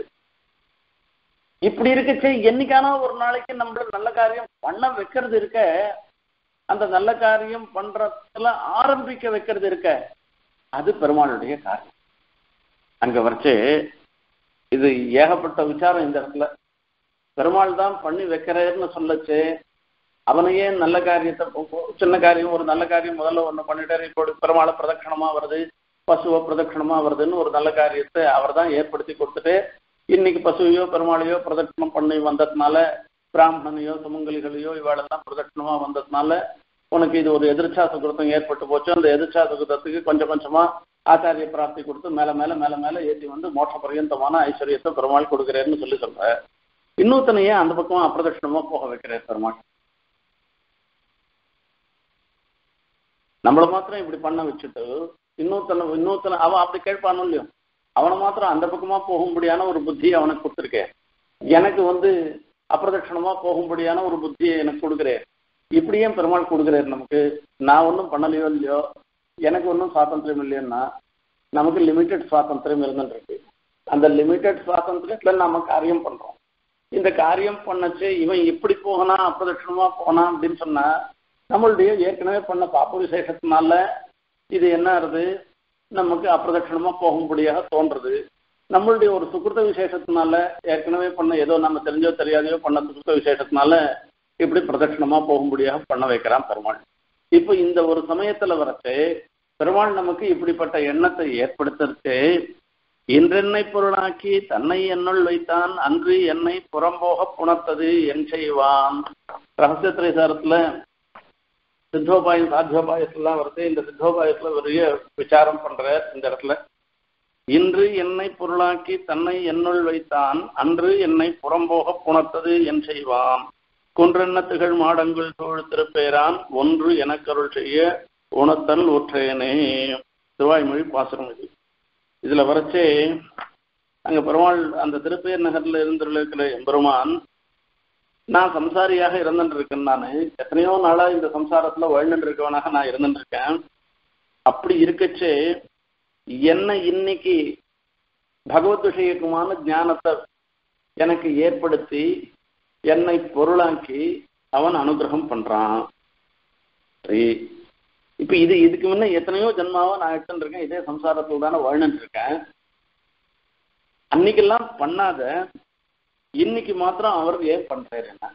இப்படி இருக்கச்சே என்னைக்கான ஒரு நாளைக்கு நம்மள நல்ல காரியம் பண்ண வைக்கிறது இருக்க அந்த நல்ல காரியம் பண்றதுல ஆரம்பிக்க வைக்கிறது இருக்க அது பெருமாளுடைய காரியம் அங்க வரைச்சு இது ஏகப்பட்ட விசாரம் இந்த இடத்துல பெருமாள் தான் பண்ணி வைக்கிறேன்னு சொல்லச்சு அவனையே நல்ல காரியத்தை சின்ன காரியம் ஒரு நல்ல காரியம் முதல்ல ஒண்ணு பண்ணிட்டாரு இப்போ பெருமாளை பிரதட்சணமா வருது பசுவை பிரதட்சணமா வருதுன்னு ஒரு நல்ல காரியத்தை அவர் தான் ஏற்படுத்தி கொடுத்துட்டு இன்னைக்கு பசுவையோ பெருமாளையோ பிரதட்சணம் பண்ணி வந்ததுனால பிராமணனையோ சுமங்கலிகளையோ இவாளெல்லாம் பிரதட்சணமா வந்ததுனால உனக்கு இது ஒரு எதிர்ச்சா சுகிருத்தம் ஏற்பட்டு போச்சு அந்த எதிர்ச்சா சுகிருத்தத்துக்கு கொஞ்சம் கொஞ்சமா ஆச்சாரிய பிராப்தி கொடுத்து மேல மேல மேல மேல ஏற்றி வந்து மோட்ச பரியந்தமான ஐஸ்வர்யத்தை பெருமாள் கொடுக்குறேன்னு சொல்லி சொல்ற இன்னொருத்தனையே அந்த பக்கமா அப்பிரதட்சணமா போக வைக்கிறார் பெருமாள் நம்மள மாத்திரம் இப்படி பண்ண வச்சுட்டு இன்னொருத்தனை இன்னொருத்தனை அவன் அப்படி கேட்பானோ இல்லையோ அவனை மாத்திரம் அந்த பக்கமா போகும்படியான ஒரு புத்தியை அவனுக்கு கொடுத்துருக்கேன் எனக்கு வந்து அப்பிரதட்சணமா போகும்படியான ஒரு புத்தியை எனக்கு கொடுக்குறேன் இப்படியே பெருமாள் கொடுக்குறாரு நமக்கு நான் ஒன்றும் பண்ணலையோ இல்லையோ எனக்கு ஒன்றும் சுவாதந்திரம் இல்லையோன்னா நமக்கு லிமிட்டெட் சுவாதந்திரம் இருந்துட்டு இருக்கு அந்த லிமிட்டெட் சுவாதந்திரத்துல நம்ம காரியம் பண்றோம் இந்த காரியம் பண்ணச்சு இவன் எப்படி போகனா அப்பிரதட்சணமா போனா அப்படின்னு சொன்னா நம்மளுடைய ஏற்கனவே பண்ண பாப்ப விசேஷத்தினால இது என்ன ஆகுது நமக்கு அப்பிரதட்சணமா போகும்படியாக தோன்றுறது நம்மளுடைய ஒரு சுகிருத்த விசேஷத்தினால ஏற்கனவே பண்ண ஏதோ நம்ம தெரிஞ்சோ தெரியாதையோ பண்ண சுகிருத்த விசேஷத்தினால இப்படி பிரதட்சணமா போகும்படியாக பண்ண வைக்கிறான் பெருமாள் இப்போ இந்த ஒரு சமயத்துல வரச்சு பெருமாள் நமக்கு இப்படிப்பட்ட எண்ணத்தை ஏற்படுத்துறச்சு இன்றென்னை பொருளாக்கி தன்னை என்னுள் வைத்தான் அன்று என்னை புறம்போக புணர்த்தது என் செய்வான் ரகசிய திரைசாரத்துல சித்தோபாயம் சாத்தியோபாயத்துலாம் வருது இந்த சித்தோபாயத்துல பெரிய விசாரம் பண்ற இந்த இடத்துல இன்று என்னை பொருளாக்கி தன்னை என்னுள் வைத்தான் அன்று என்னை புறம்போக புணர்த்தது என் செய்வான் குன்றென்ன திகழ் மாடங்கள் சூழ் திருப்பேரான் ஒன்று எனக்கருள் செய்ய உணத்தல் ஒற்றேனே திருவாய்மொழி பாசுரம் இது இதுல வரைச்சே அங்க பெருமாள் அந்த திருப்பேர் நகர்ல இருந்திருக்கிற எம்பெருமான் நான் சம்சாரியாக இருந்துட்டு இருக்கேன் நான் எத்தனையோ நாளா இந்த சம்சாரத்துல வாழ்ந்துட்டு இருக்கவனாக நான் இருந்துட்டு இருக்கேன் அப்படி இருக்கச்சே என்ன இன்னைக்கு பகவத் விஷயக்குமான ஞானத்தை எனக்கு ஏற்படுத்தி என்னை பொருளாக்கி அவன் அனுகிரகம் பண்றான் சரி இப்ப இது இதுக்கு முன்ன எத்தனையோ ஜென்மாவா நான் எடுத்துட்டு இருக்கேன் இதே சம்சாரத்துல தானே வாழ்ந்துட்டு இருக்கேன் அன்னைக்கெல்லாம் பண்ணாத இன்னைக்கு மாத்திரம் அவர் ஏன் பண்றாரு என்ன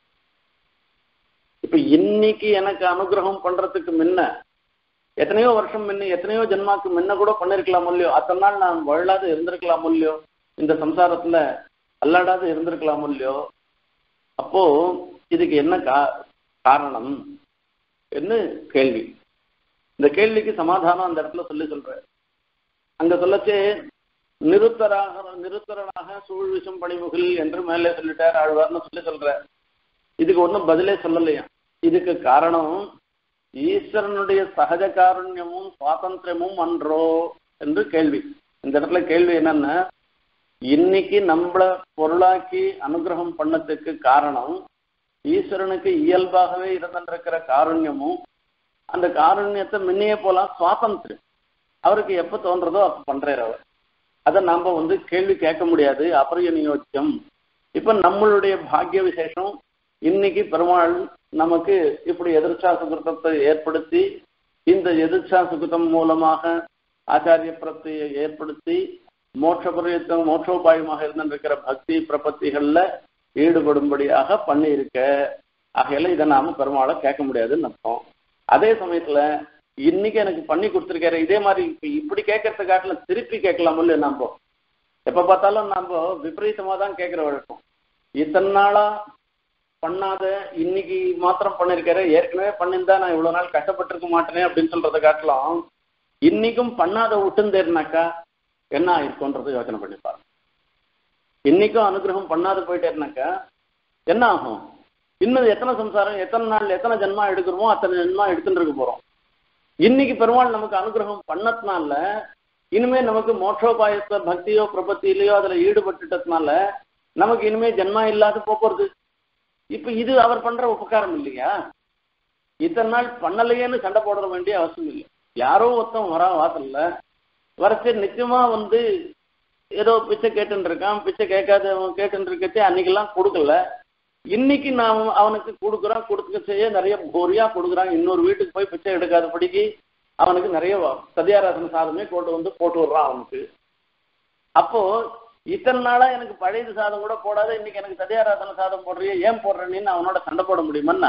இப்ப இன்னைக்கு எனக்கு அனுகிரகம் பண்றதுக்கு முன்ன எத்தனையோ வருஷம் முன்ன எத்தனையோ ஜென்மாக்கு முன்ன கூட பண்ணிருக்கலாம் இல்லையோ அத்தனை நாள் நான் வாழாத இருந்திருக்கலாம் இல்லையோ இந்த சம்சாரத்துல அல்லாடாத இருந்திருக்கலாம் இல்லையோ அப்போ இதுக்கு என்ன கா காரணம் என்ன கேள்வி இந்த கேள்விக்கு சமாதானம் அந்த இடத்துல சொல்லி சொல்ற அங்க சொல்லச்சே நிருத்தராக நிருத்தரனாக சூழ் விஷம் பணிமுகில் என்று மேலே சொல்லிட்டார் ஆழ்வார்னு சொல்லி சொல்ற இதுக்கு ஒன்றும் பதிலே சொல்லலையா இதுக்கு காரணம் ஈஸ்வரனுடைய சகஜ காருண்யமும் சுவாதந்திரமும் அன்றோ என்று கேள்வி இந்த இடத்துல கேள்வி என்னன்னா இன்னைக்கு நம்மள பொருளாக்கி அனுகிரகம் பண்ணதுக்கு காரணம் ஈஸ்வரனுக்கு இயல்பாகவே இருந்திருக்கிற காருண்யமும் அந்த காருண்யத்தை முன்னையே போலாம் சுவாதந்திரம் அவருக்கு எப்ப தோன்றதோ அப்ப பண்றாரு அவர் அதை நாம வந்து கேள்வி கேட்க முடியாது அபரியநியோஜ்யம் இப்ப நம்மளுடைய பாக்கிய விசேஷம் இன்னைக்கு பெருமாள் நமக்கு இப்படி எதிர்ச்சா சுகிருத்தத்தை ஏற்படுத்தி இந்த எதிர்ச்சா சுகிருத்தம் மூலமாக ஆச்சாரிய பிரத்தியை ஏற்படுத்தி மோட்ச பரியத்தம் மோட்சோபாயமாக இருந்திருக்கிற பக்தி பிரபத்திகள்ல ஈடுபடும்படியாக பண்ணியிருக்க ஆகையில இதை நாம பெருமாளை கேட்க முடியாதுன்னு அர்த்தம் அதே சமயத்துல இன்னைக்கு எனக்கு பண்ணி கொடுத்துருக்காரு இதே மாதிரி இப்ப இப்படி கேட்கறது காட்டில திருப்பி கேட்கலாம் இல்லையா நம்ம எப்ப பார்த்தாலும் நம்ம விபரீதமா தான் கேட்கிற வழக்கம் இத்தனை நாளா பண்ணாத இன்னைக்கு மாத்திரம் பண்ணிருக்காரு ஏற்கனவே பண்ணியிருந்தா நான் இவ்வளவு நாள் கஷ்டப்பட்டிருக்க மாட்டேனே அப்படின்னு சொல்றதை காட்டலாம் இன்னைக்கும் பண்ணாத விட்டுந்தேருனாக்கா என்ன ஆயிருக்கும்ன்றது யோசனை பண்ணிப்பாரு இன்னைக்கும் அனுகிரகம் பண்ணாத போயிட்டேருனாக்கா என்ன ஆகும் இன்னும் எத்தனை சம்சாரம் எத்தனை நாள் எத்தனை ஜென்மா எடுக்கிறோமோ அத்தனை ஜென்மா எடுத்துட்டு இருக்க போறோம் இன்னைக்கு பெருமாள் நமக்கு அனுகிரகம் பண்ணதுனால இனிமே நமக்கு மோட்சோபாயத்தை பக்தியோ பிரபத்தியிலையோ அதுல ஈடுபட்டுட்டதுனால நமக்கு இனிமே ஜென்மா இல்லாத போறது இப்ப இது அவர் பண்ற உபகாரம் இல்லையா இத்தனை நாள் பண்ணலையேன்னு சண்டை போட வேண்டிய அவசியம் இல்லை யாரோ ஒருத்தன் வரா வாசல்ல வரச்சு நிச்சயமா வந்து ஏதோ பிச்சை கேட்டுன்னு இருக்கான் பிச்சை கேட்காதவன் கேட்டுன்னு இருக்கச்சே அன்னைக்கெல்லாம் கொடுக்கல இன்னைக்கு நான் அவனுக்கு கொடுக்குறான் கொடுக்க செய்ய நிறைய போரியா கொடுக்குறான் இன்னொரு வீட்டுக்கு போய் பிச்சை எடுக்காதபடிக்கு அவனுக்கு நிறைய சதியாராசன சாதமே கொண்டு வந்து போட்டு விடுறான் அவனுக்கு அப்போ இத்தனை நாளா எனக்கு பழைய சாதம் கூட போடாத இன்னைக்கு எனக்கு சதியாராசன சாதம் போடுறிய ஏன் போடுறேன்னு அவனோட சண்டை போட முடியுமன்னா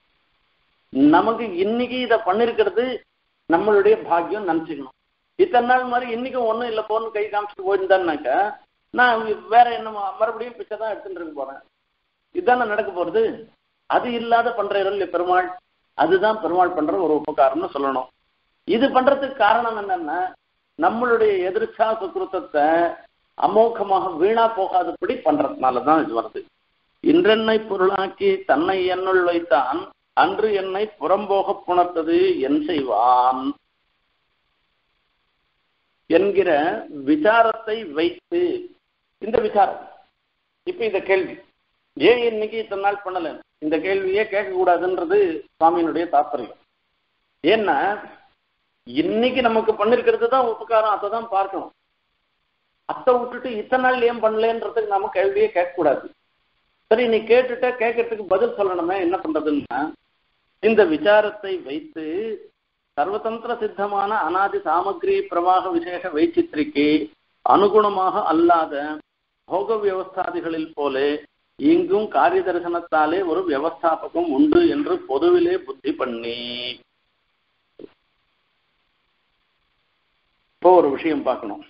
நமக்கு இன்னைக்கு இதை பண்ணிருக்கிறது நம்மளுடைய பாக்கியம் நினைச்சுக்கணும் இத்தனை நாள் மாதிரி இன்னைக்கும் ஒன்றும் இல்லை போன்னு கை காமிச்சிட்டு போயிருந்தான்னாக்கா நான் வேற என்ன மறுபடியும் பிச்சை தான் எடுத்துட்டு இருக்க போறேன் இதுதானே நடக்க போறது அது இல்லாத பண்ற இல்லை பெருமாள் அதுதான் பெருமாள் பண்ற ஒரு உபகாரம்னு சொல்லணும் இது பண்றதுக்கு காரணம் என்னன்னா நம்மளுடைய எதிர்ச்சா சுக்கிருத்தத்தை அமோகமாக வீணா போகாதபடி பண்றதுனால தான் இது வருது இன்றென்னை பொருளாக்கி தன்னை என்னுள் வைத்தான் அன்று என்னை புறம்போக புணர்த்தது என் செய்வான் என்கிற விசாரத்தை வைத்து இந்த விசாரம் இப்ப இந்த கேள்வி ஏன் இன்னைக்கு இத்தனை நாள் பண்ணல இந்த கேள்வியே கேட்க கூடாதுன்றது சுவாமியினுடைய தாற்பயம் ஏன்னா இன்னைக்கு நமக்கு பண்ணிருக்கிறது தான் உபகாரம் அதை தான் பார்க்கணும் அத்தை விட்டுட்டு இத்தனை நாள் ஏன் பண்ணலன்றதுக்கு நம்ம கேள்வியே கேட்கக்கூடாது சரி நீ கேட்டுட்ட கேட்கறதுக்கு பதில் சொல்லணுமே என்ன பண்றதுன்னா இந்த விசாரத்தை வைத்து சர்வதந்திர சித்தமான அனாதி சாமகிரி பிரவாக விசேஷ வைச்சித்திரிக்கு அனுகுணமாக அல்லாத போக வியவஸ்தாதிகளில் போலே இங்கும் காரிய தரிசனத்தாலே ஒரு வியவஸ்தாபகம் உண்டு என்று பொதுவிலே புத்தி பண்ணி இப்போ ஒரு விஷயம் பார்க்கணும்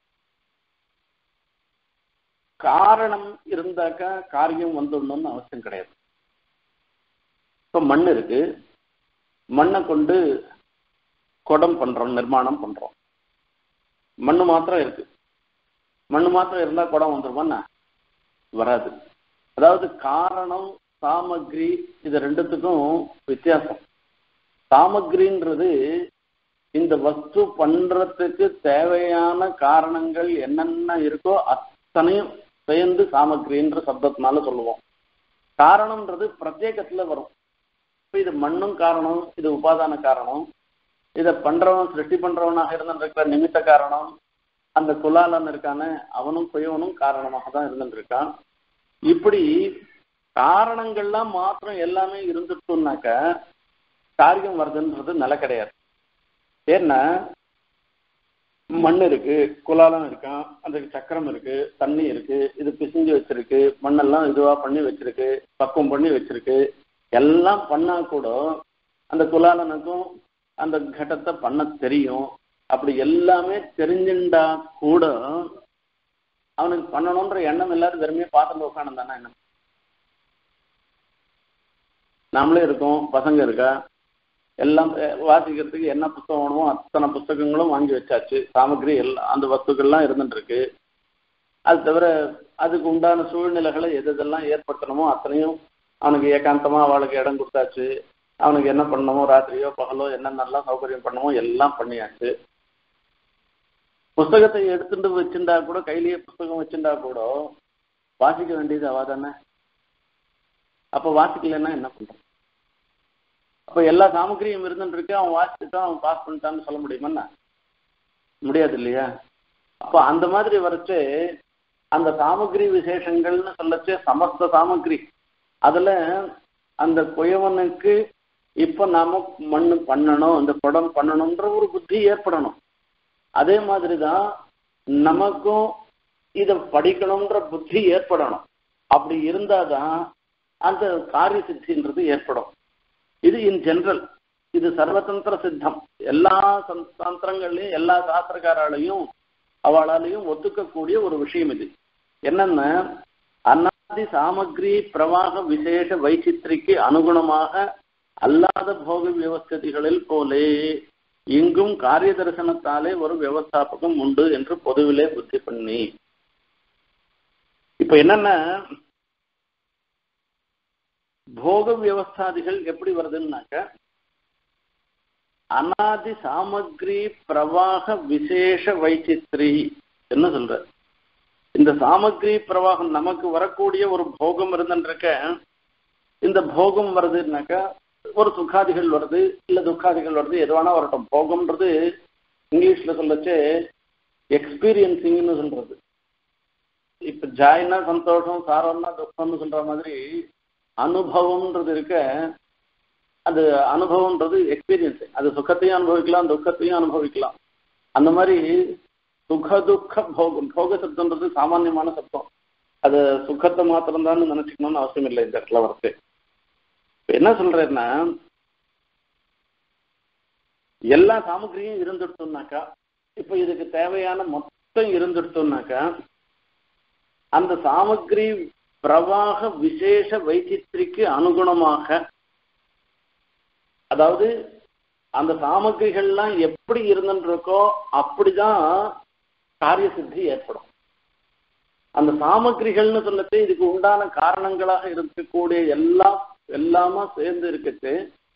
காரணம் இருந்தாக்கா காரியம் வந்துடணும்னு அவசியம் கிடையாது இப்போ மண் இருக்கு மண்ணை கொண்டு குடம் பண்றோம் நிர்மாணம் பண்றோம் மண் மாத்திரம் இருக்கு மண் மாத்திரம் இருந்தா குடம் வந்துருமாண்ணா வராது அதாவது காரணம் சாமக்ரி இது ரெண்டுத்துக்கும் வித்தியாசம் சாமக்ரின்றது இந்த வஸ்து பண்றதுக்கு தேவையான காரணங்கள் என்னென்ன இருக்கோ அத்தனையும் சேர்ந்து சாமக்ரின்ற சப்தத்தினால சொல்லுவோம் காரணம்ன்றது பிரத்யேகத்துல வரும் இப்போ இது மண்ணும் காரணம் இது உபாதான காரணம் இதை பண்றவன் சிருஷ்டி பண்றவனாக இருந்திருக்கிற நிமித்த காரணம் அந்த குலாலன் இருக்கான அவனும் குயவனும் காரணமாக தான் இருந்துருக்கான் இப்படி காரணங்கள்லாம் மாத்திரம் எல்லாமே இருந்துட்டோம்னாக்க காரியம் வருதுன்றது நிலை கிடையாது ஏன்னா மண் இருக்கு குலாலம் இருக்கான் அந்த சக்கரம் இருக்கு தண்ணி இருக்கு இது பிசிஞ்சு வச்சிருக்கு மண்ணெல்லாம் இதுவா பண்ணி வச்சிருக்கு பக்குவம் பண்ணி வச்சிருக்கு எல்லாம் பண்ணா கூட அந்த குலாலனுக்கும் அந்த கட்டத்தை பண்ண தெரியும் அப்படி எல்லாமே தெரிஞ்சுண்டா கூட அவனுக்கு பண்ணணுன்ற எண்ணம் இல்லாத வெறுமையா பார்த்துட்டு உட்காந்து தானே எண்ணம் நாமளே இருக்கோம் பசங்க இருக்கா எல்லாம் வாசிக்கிறதுக்கு என்ன புத்தகம் வேணுமோ அத்தனை புத்தகங்களும் வாங்கி வச்சாச்சு சாமகிரி எல்லாம் அந்த வஸ்துக்கள்லாம் இருந்துட்டு இருக்கு அது தவிர அதுக்கு உண்டான சூழ்நிலைகளை எது எதெல்லாம் ஏற்படுத்தணுமோ அத்தனையும் அவனுக்கு ஏகாந்தமா அவளுக்கு இடம் கொடுத்தாச்சு அவனுக்கு என்ன பண்ணணுமோ ராத்திரியோ பகலோ என்னென்னலாம் சௌகரியம் பண்ணணுமோ எல்லாம் பண்ணியாச்சு புஸ்தகத்தை எடுத்துட்டு வச்சுட்டா கூட கையிலேயே புஸ்தகம் வச்சுட்டா கூட வாசிக்க வேண்டியது அவ தானே அப்ப வாசிக்கலைன்னா என்ன பண்றான் அப்ப எல்லா சாமகிரியும் இருந்துட்டு இருக்கு அவன் வாசிச்சுட்டான் அவன் பாஸ் பண்ணிட்டான்னு சொல்ல முடியுமா முடியாது இல்லையா அப்ப அந்த மாதிரி வரைச்சு அந்த சாமகிரி விசேஷங்கள்னு சொல்லச்சு சமஸ்த சாமகிரி அதுல அந்த குயவனுக்கு இப்ப நாம மண்ணு பண்ணணும் இந்த குடம் பண்ணணும்ன்ற ஒரு புத்தி ஏற்படணும் அதே மாதிரிதான் நமக்கும் இதை படிக்கணும்ன்ற புத்தி ஏற்படணும் அப்படி இருந்தாதான் அந்த காரிய சித்தின்றது ஏற்படும் இது இன் ஜெனரல் இது சர்வதந்திர சித்தம் எல்லா தந்திரங்கள்லையும் எல்லா சாஸ்திரக்காராலையும் அவளாலையும் ஒத்துக்கக்கூடிய ஒரு விஷயம் இது என்னன்னா அன்னாதி சாமகிரி பிரவாக விசேஷ வைச்சித்திரிக்கு அனுகுணமாக அல்லாத போக வியவஸ்திகளில் போலே இங்கும் காரிய தரிசனத்தாலே ஒரு வியவஸ்தாபகம் உண்டு என்று பொதுவிலே புத்தி பண்ணி இப்ப என்னன்னா போக வியவஸ்தாதிகள் எப்படி வருதுன்னாக்க அனாதி சாமகிரி பிரவாக விசேஷ வைச்சித்ரி என்ன சொல்ற இந்த சாமகிரி பிரவாகம் நமக்கு வரக்கூடிய ஒரு போகம் இருந்துருக்க இந்த போகம் வருதுன்னாக்கா ஒரு சுகாதிகள் வருது இல்ல துக்காதிகள் வருது எதுவானா வரட்டும் போகம்ன்றது இங்கிலீஷ்ல சொல்லச்சு எக்ஸ்பீரியன்சிங்னு சொல்றது இப்ப ஜாய்னா சந்தோஷம் சாரம்னா துக்கம்னு சொல்ற மாதிரி அனுபவம்ன்றது இருக்க அது அனுபவம்ன்றது எக்ஸ்பீரியன்ஸ் அது சுகத்தையும் அனுபவிக்கலாம் துக்கத்தையும் அனுபவிக்கலாம் அந்த மாதிரி சுக துக்க போகம் போக சப்தம்ன்றது சாமானியமான சப்தம் அது சுகத்தை மாத்திரம்தான் நினைச்சுக்கணும்னு அவசியம் இல்லை இந்த இடத்துல வரது என்ன சொல்றேன்னா எல்லா சாமகிரியும் இருந்துட்டோம்னாக்கா இப்ப இதுக்கு தேவையான மொத்தம் இருந்துட்டோம்னாக்கா அந்த சாமகிரி பிரவாக விசேஷ வைச்சித்திரிக்கு அனுகுணமாக அதாவது அந்த சாமகிரிகள்லாம் எப்படி இருந்துருக்கோ அப்படிதான் காரிய சித்தி ஏற்படும் அந்த சாமக்கிரிகள்னு சொல்லச்சு இதுக்கு உண்டான காரணங்களாக இருக்கக்கூடிய எல்லாம் எல்லாமா சேர்ந்து இருக்கச்சு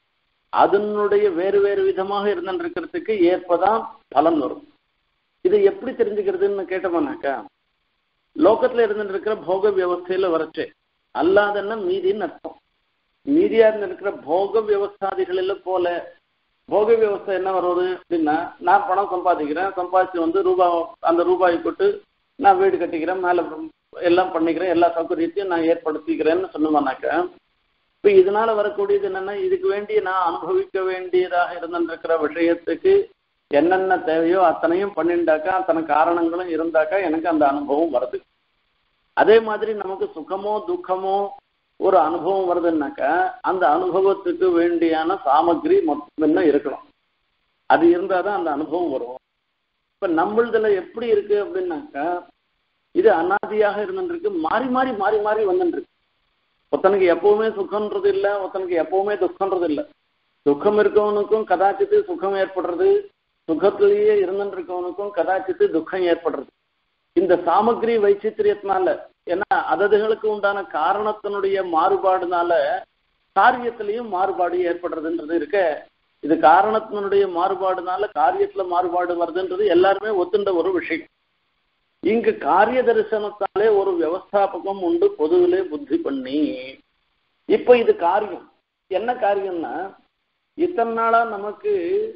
அதனுடைய வேறு வேறு விதமாக இருந்துருக்கிறதுக்கு ஏற்பதான் பலன் வரும் இதை எப்படி தெரிஞ்சுக்கிறதுன்னு கேட்டோம்னாக்கா லோகத்துல இருந்துட்டு இருக்கிற போக வியவஸ்தையில வரச்சு அல்லாதன்னா மீதின்னு அர்த்தம் மீதியா இருந்திருக்கிற போக வியவஸ்தாதிகளில் போல போக வியவஸ்தை என்ன வருவது அப்படின்னா நான் பணம் சம்பாதிக்கிறேன் சம்பாதிச்சு வந்து ரூபாய் அந்த ரூபாயை கொட்டு நான் வீடு கட்டிக்கிறேன் மேலே எல்லாம் பண்ணிக்கிறேன் எல்லா சௌகரியத்தையும் நான் ஏற்படுத்திக்கிறேன்னு சொன்னோம்னாக்கா இப்போ இதனால வரக்கூடியது என்னன்னா இதுக்கு வேண்டி நான் அனுபவிக்க வேண்டியதாக இருந்திருக்கிற விஷயத்துக்கு என்னென்ன தேவையோ அத்தனையும் பண்ணிண்டாக்கா அத்தனை காரணங்களும் இருந்தாக்கா எனக்கு அந்த அனுபவம் வருது அதே மாதிரி நமக்கு சுகமோ துக்கமோ ஒரு அனுபவம் வருதுன்னாக்கா அந்த அனுபவத்துக்கு வேண்டியான சாமகிரி மொத்தம் இருக்கணும் அது இருந்தால் தான் அந்த அனுபவம் வரும் இப்போ நம்மளதுல எப்படி இருக்கு அப்படின்னாக்கா இது அனாதியாக இருந்துருக்கு மாறி மாறி மாறி மாறி வந்துருக்கு ஒருத்தனுக்கு எப்பவுமே சுகம்ன்றது இல்லை ஒருத்தனுக்கு எப்பவுமே துக்கம்ன்றது இல்லை துக்கம் இருக்கவனுக்கும் கதாச்சித்து சுகம் ஏற்படுறது சுகத்திலேயே இருந்துருக்கவனுக்கும் கதாச்சித்து துக்கம் ஏற்படுறது இந்த சாமகிரி வைச்சித்திரியத்தினால ஏன்னா அததுகளுக்கு உண்டான காரணத்தினுடைய மாறுபாடுனால காரியத்திலையும் மாறுபாடு ஏற்படுறதுன்றது இருக்க இது காரணத்தினுடைய மாறுபாடுனால காரியத்துல மாறுபாடு வருதுன்றது எல்லாருமே ஒத்துண்ட ஒரு விஷயம் இங்கு காரிய தரிசனத்தாலே ஒரு வியவஸ்தாபகம் உண்டு பொதுவிலே புத்தி பண்ணி இப்ப இது காரியம் என்ன காரியம்னா இத்தனை நாளா நமக்கு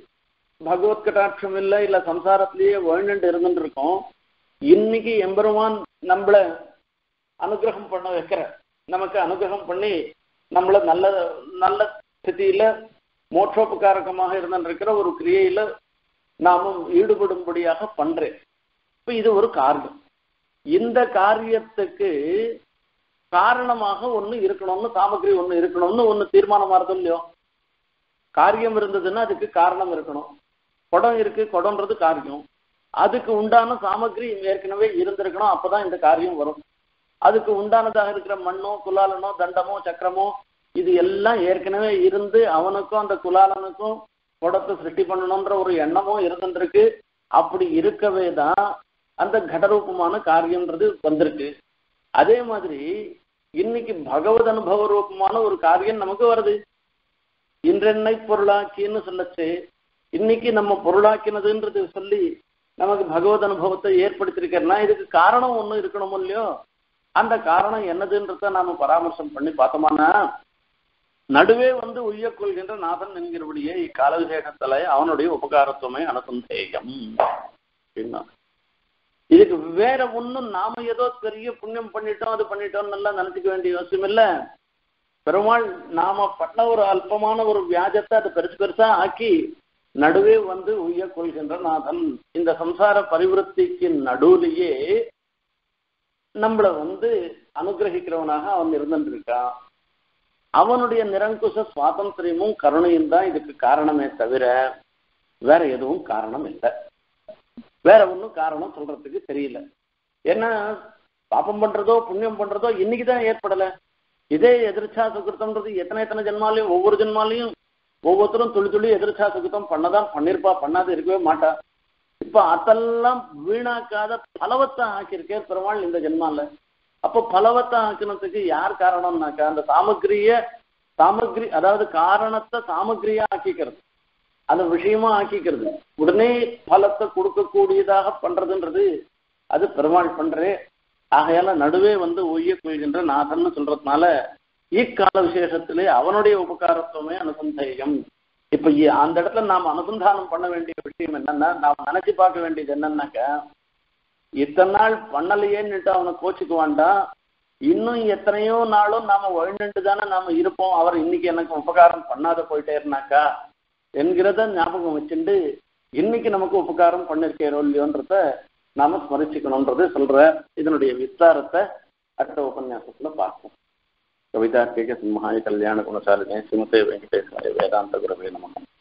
பகவத் கட்டாட்சம் இல்லை இல்ல சம்சாரத்திலேயே வாழ்ந்துட்டு இருந்துட்டு இருக்கோம் இன்னைக்கு எம்பெருமான் நம்மள அனுகிரகம் பண்ண வைக்கிற நமக்கு அனுகிரகம் பண்ணி நம்மள நல்ல நல்ல ஸ்திதியில மோட்சோபகாரகமாக இருந்திருக்கிற ஒரு கிரியையில நாமும் ஈடுபடும்படியாக பண்றேன் இப்ப இது ஒரு காரியம் இந்த காரியத்துக்கு காரணமாக ஒண்ணு இருக்கணும்னு சாமகிரி ஒண்ணு இருக்கணும்னு ஒண்ணு தீர்மானம் ஆறுதோ இல்லையோ காரியம் இருந்ததுன்னா அதுக்கு காரணம் இருக்கணும் குடம் இருக்கு குடம்ன்றது காரியம் அதுக்கு உண்டான சாமகிரி ஏற்கனவே இருந்திருக்கணும் அப்பதான் இந்த காரியம் வரும் அதுக்கு உண்டானதாக இருக்கிற மண்ணோ குலாலனோ தண்டமோ சக்கரமோ இது எல்லாம் ஏற்கனவே இருந்து அவனுக்கும் அந்த குலாலனுக்கும் குடத்தை சிருஷ்டி பண்ணணுன்ற ஒரு எண்ணமும் இருந்துருக்கு அப்படி இருக்கவே தான் அந்த கடரூபமான காரியம்ன்றது வந்திருக்கு அதே மாதிரி இன்னைக்கு பகவத் அனுபவ ரூபமான ஒரு காரியம் நமக்கு வருது இன்றென்னை பொருளாக்கின்னு சொல்லச்சு இன்னைக்கு நம்ம பொருளாக்கினதுன்றது சொல்லி நமக்கு பகவத் அனுபவத்தை ஏற்படுத்திருக்கிறனா இதுக்கு காரணம் ஒண்ணு இருக்கணும் இல்லையோ அந்த காரணம் என்னதுன்றத நாம பராமர்சம் பண்ணி பார்த்தோம்னா நடுவே வந்து உய்ய கொள்கின்ற நாதன் என்கிறபடியே இக்கால விசேஷத்துல அவனுடைய உபகாரத்துவமே அனுசந்தேயம் அப்படின்னா இதுக்கு வேற ஒண்ணும் நாம ஏதோ பெரிய புண்ணியம் பண்ணிட்டோம் அது பண்ணிட்டோம் நல்லா நினைச்சுக்க வேண்டிய அவசியம் இல்ல பெருமாள் நாம பண்ண ஒரு அல்பமான ஒரு வியாஜத்தை அதை பெருசு பெருசா ஆக்கி நடுவே வந்து உய்ய கொள்கின்ற நாதன் இந்த சம்சார பரிவருத்திக்கு நடுவுலயே நம்மள வந்து அனுகிரகிக்கிறவனாக அவன் இருந்துருக்கான் அவனுடைய நிரங்குச சுவாதந்திரியமும் கருணையும் தான் இதுக்கு காரணமே தவிர வேற எதுவும் காரணம் இல்லை வேற ஒன்றும் காரணம் சொல்றதுக்கு தெரியல ஏன்னா பாப்பம் பண்றதோ புண்ணியம் பண்றதோ இன்னைக்கு தான் ஏற்படலை இதே எதிர்ச்சா சுகிருத்தம்ன்றது எத்தனை எத்தனை ஜென்மாலையும் ஒவ்வொரு ஜென்மாலையும் ஒவ்வொருத்தரும் துளி துளி எதிர்ச்சா சுகிருத்தம் பண்ணதான் பண்ணிருப்பா பண்ணாத இருக்கவே மாட்டா இப்ப அதெல்லாம் வீணாக்காத பலவத்தை ஆக்கியிருக்கே பெருமாள் இந்த ஜென்மால அப்போ பலவத்தை ஆக்கினதுக்கு யார் காரணம்னாக்கா அந்த சாமகிரிய சாமகிரி அதாவது காரணத்தை சாமகிரியா ஆக்கிக்கிறது அந்த விஷயமா ஆக்கிக்கிறது உடனே பலத்தை கொடுக்கக்கூடியதாக பண்றதுன்றது அது பெருமாள் பண்றே ஆகையால நடுவே வந்து ஒய்ய கொள்கின்ற நாதன்னு சொல்றதுனால இக்கால விசேஷத்திலே அவனுடைய உபகாரத்துவமே அனுசந்தேயம் இப்ப அந்த இடத்துல நாம் அனுசந்தானம் பண்ண வேண்டிய விஷயம் என்னன்னா நாம் நினைச்சு பார்க்க வேண்டியது என்னன்னாக்கா இத்தனை நாள் பண்ணலையேன்னுட்டு அவனை கோச்சுக்கு வேண்டாம் இன்னும் எத்தனையோ நாளும் நாம வாழ்ந்துட்டு தானே நாம இருப்போம் அவர் இன்னைக்கு எனக்கு உபகாரம் பண்ணாத போயிட்டே இருந்தாக்கா என்கிறத ஞாபகம் வச்சுட்டு இன்னைக்கு நமக்கு உபகாரம் பண்ணிருக்கேரோ இல்லையோன்றத நாம ஸ்மரிச்சுக்கணும்ன்றது சொல்ற இதனுடைய விஸ்தாரத்தை அடுத்த உபன்யாசத்துல பார்ப்போம் கவிதார்க்கிக சிம்ஹாய கல்யாண குணசாலினே சிமதே வெங்கடேசாய வேதாந்த குரவே நமகம்